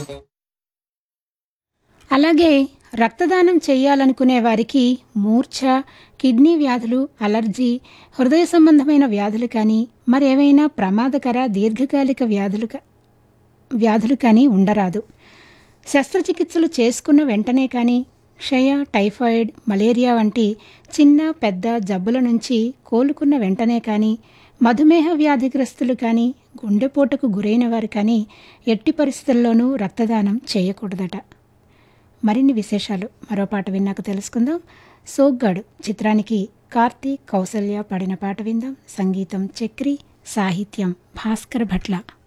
అలాగే రక్తదానం చేయాలనుకునే వారికి మూర్ఛ కిడ్నీ వ్యాధులు అలర్జీ హృదయ సంబంధమైన వ్యాధులు కానీ మరేవైనా ప్రమాదకర దీర్ఘకాలిక వ్యాధులు కా- వ్యాధులు కానీ ఉండరాదు శస్త్రచికిత్సలు చేసుకున్న వెంటనే కానీ క్షయ టైఫాయిడ్ మలేరియా వంటి చిన్న పెద్ద జబ్బుల నుంచి కోలుకున్న వెంటనే కానీ మధుమేహ వ్యాధిగ్రస్తులు కానీ గుండెపోటుకు గురైన వారు కానీ ఎట్టి పరిస్థితుల్లోనూ రక్తదానం చేయకూడదట మరిన్ని విశేషాలు మరో పాట విన్నాక తెలుసుకుందాం సోగ్గాడు చిత్రానికి కార్తీక్ కౌసల్య పాడిన పాట విందాం సంగీతం చక్రి సాహిత్యం భాస్కర్ భట్ల